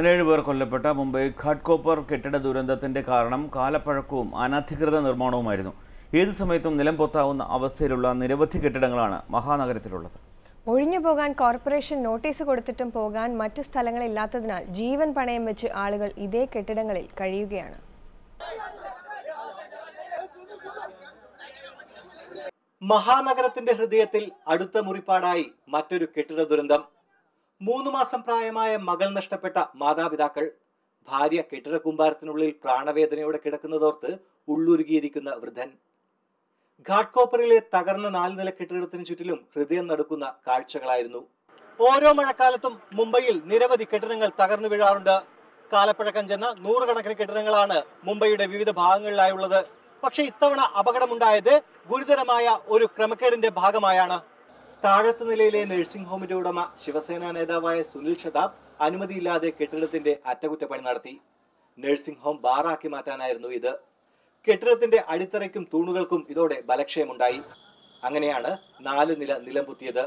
പതിനേഴ് പേർ കൊല്ലപ്പെട്ട മുംബൈ ഘാട്ട്കോപ്പർ കെട്ടിട ദുരന്തത്തിന്റെ കാരണം കാലപ്പഴക്കവും അനധികൃത നിർമ്മാണവുമായിരുന്നു ഏത് സമയത്തും നിലം പൊത്താവുന്ന അവസ്ഥയിലുള്ള നിരവധി കെട്ടിടങ്ങളാണ് മഹാനഗരത്തിലുള്ളത് ഒഴിഞ്ഞു പോകാൻ കോർപ്പറേഷൻ നോട്ടീസ് കൊടുത്തിട്ടും പോകാൻ മറ്റു സ്ഥലങ്ങളില്ലാത്തതിനാൽ ജീവൻ പണയം വെച്ച് ആളുകൾ ഇതേ കെട്ടിടങ്ങളിൽ കഴിയുകയാണ് മഹാനഗരത്തിന്റെ ഹൃദയത്തിൽ അടുത്ത മുറിപ്പാടായി മറ്റൊരു കെട്ടിട ദുരന്തം മൂന്ന് മാസം പ്രായമായ മകൾ നഷ്ടപ്പെട്ട മാതാപിതാക്കൾ ഭാര്യ കെട്ടിട കൂമ്പാരത്തിനുള്ളിൽ പ്രാണവേദനയോടെ കിടക്കുന്നതോർത്ത് ഉള്ളുരുകിയിരിക്കുന്ന വൃദ്ധൻ ഘാട്ട്കോപ്പറിലെ തകർന്ന നാല് നില കെട്ടിടത്തിന് ചുറ്റിലും ഹൃദയം നടുക്കുന്ന കാഴ്ചകളായിരുന്നു ഓരോ മഴക്കാലത്തും മുംബൈയിൽ നിരവധി കെട്ടിടങ്ങൾ തകർന്നു വീഴാറുണ്ട് കാലപ്പഴക്കം ചെന്ന നൂറുകണക്കിന് കെട്ടിടങ്ങളാണ് മുംബൈയുടെ വിവിധ ഭാഗങ്ങളിലായുള്ളത് പക്ഷേ ഇത്തവണ അപകടമുണ്ടായത് ഗുരുതരമായ ഒരു ക്രമക്കേടിന്റെ ഭാഗമായാണ് താഴത്തെ നിലയിലെ നഴ്സിംഗ് ഹോമിന്റെ ഉടമ ശിവസേന നേതാവായ സുനിൽ ഷതാബ് അനുമതിയില്ലാതെ കെട്ടിടത്തിന്റെ അറ്റകുറ്റപ്പണി നടത്തി നഴ്സിംഗ് ഹോം ബാറാക്കി മാറ്റാനായിരുന്നു ഇത് കെട്ടിടത്തിന്റെ അടിത്തറയ്ക്കും തൂണുകൾക്കും ഇതോടെ ബലക്ഷയമുണ്ടായി അങ്ങനെയാണ് നാല് നില നിലംപൊത്തിയത്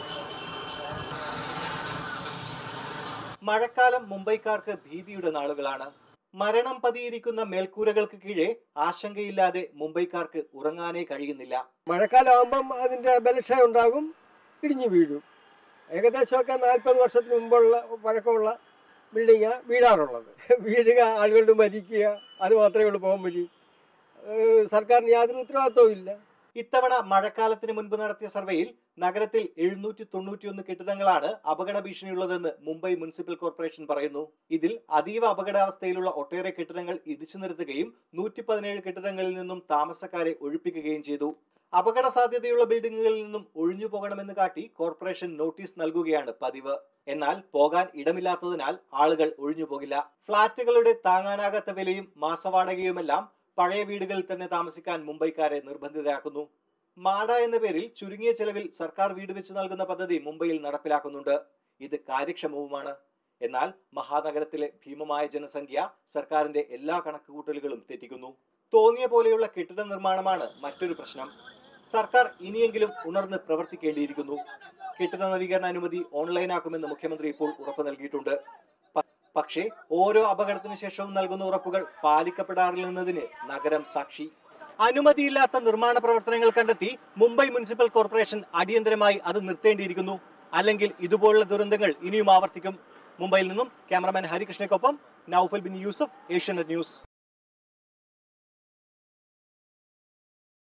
മഴക്കാലം മുംബൈക്കാർക്ക് ഭീതിയുടെ നാളുകളാണ് മരണം പതിയിരിക്കുന്ന മേൽക്കൂരകൾക്ക് കീഴെ ആശങ്കയില്ലാതെ മുംബൈക്കാർക്ക് ഉറങ്ങാനേ കഴിയുന്നില്ല മഴക്കാലമാകുമ്പം അതിൻ്റെ ബലക്ഷയം ഉണ്ടാകും ഇടിഞ്ഞു വീഴും ഏകദേശമൊക്കെ നാൽപ്പത് വർഷത്തിന് മുമ്പുള്ള പഴക്കമുള്ള ബിൽഡിങ്ങാണ് വീഴാറുള്ളത് വീഴുക ആളുകളുടെ മരിക്കുക അത് മാത്രമേ ഉള്ളൂ പോകാൻ വഴി ഏഹ് സർക്കാരിന് യാതൊരു ഉത്തരവാദിത്വവും ഇല്ല ഇത്തവണ മഴക്കാലത്തിന് മുൻപ് നടത്തിയ സർവേയിൽ നഗരത്തിൽ എഴുന്നൂറ്റി തൊണ്ണൂറ്റിയൊന്ന് കെട്ടിടങ്ങളാണ് അപകട ഭീഷണിയുള്ളതെന്ന് മുംബൈ മുനിസിപ്പൽ കോർപ്പറേഷൻ പറയുന്നു ഇതിൽ അതീവ അപകടാവസ്ഥയിലുള്ള ഒട്ടേറെ കെട്ടിടങ്ങൾ ഇടിച്ചു നിർത്തുകയും നൂറ്റി പതിനേഴ് കെട്ടിടങ്ങളിൽ നിന്നും താമസക്കാരെ ഒഴിപ്പിക്കുകയും ചെയ്തു അപകട സാധ്യതയുള്ള ബിൽഡിങ്ങുകളിൽ നിന്നും ഒഴിഞ്ഞു പോകണമെന്ന് കാട്ടി കോർപ്പറേഷൻ നോട്ടീസ് നൽകുകയാണ് പതിവ് എന്നാൽ പോകാൻ ഇടമില്ലാത്തതിനാൽ ആളുകൾ ഒഴിഞ്ഞു പോകില്ല ഫ്ളാറ്റുകളുടെ താങ്ങാനാകാത്ത വിലയും മാസവാടകയുമെല്ലാം പഴയ വീടുകളിൽ തന്നെ താമസിക്കാൻ മുംബൈക്കാരെ നിർബന്ധിതരാക്കുന്നു മാഡ എന്ന പേരിൽ ചുരുങ്ങിയ ചെലവിൽ സർക്കാർ വീട് വെച്ച് നൽകുന്ന പദ്ധതി മുംബൈയിൽ നടപ്പിലാക്കുന്നുണ്ട് ഇത് കാര്യക്ഷമവുമാണ് എന്നാൽ മഹാനഗരത്തിലെ ഭീമമായ ജനസംഖ്യ സർക്കാരിന്റെ എല്ലാ കണക്കുകൂട്ടലുകളും തെറ്റിക്കുന്നു തോന്നിയ പോലെയുള്ള കെട്ടിട നിർമ്മാണമാണ് മറ്റൊരു പ്രശ്നം സർക്കാർ ഇനിയെങ്കിലും ഉണർന്ന് പ്രവർത്തിക്കേണ്ടിയിരിക്കുന്നു കെട്ടിട നവീകരണ അനുമതി ഓൺലൈനാക്കുമെന്ന് മുഖ്യമന്ത്രി ഇപ്പോൾ ഉറപ്പ് നൽകിയിട്ടുണ്ട് പ- പക്ഷേ ഓരോ അപകടത്തിന് ശേഷവും നൽകുന്ന ഉറപ്പുകൾ പാലിക്കപ്പെടാറില്ലെന്നതിന് നഗരം സാക്ഷി അനുമതിയില്ലാത്ത നിർമ്മാണ പ്രവർത്തനങ്ങൾ കണ്ടെത്തി മുംബൈ മുനിസിപ്പൽ കോർപ്പറേഷൻ അടിയന്തരമായി അത് നിർത്തേണ്ടിയിരിക്കുന്നു അല്ലെങ്കിൽ ഇതുപോലുള്ള ദുരന്തങ്ങൾ ഇനിയും ആവർത്തിക്കും മുംബൈയിൽ നിന്നും ക്യാമറമാൻ ഹരികൃഷ്ണയ്ക്കൊപ്പം നൌഫൽ ബിൻ യൂസഫ് ഏഷ്യാനെറ്റ് ന്യൂസ്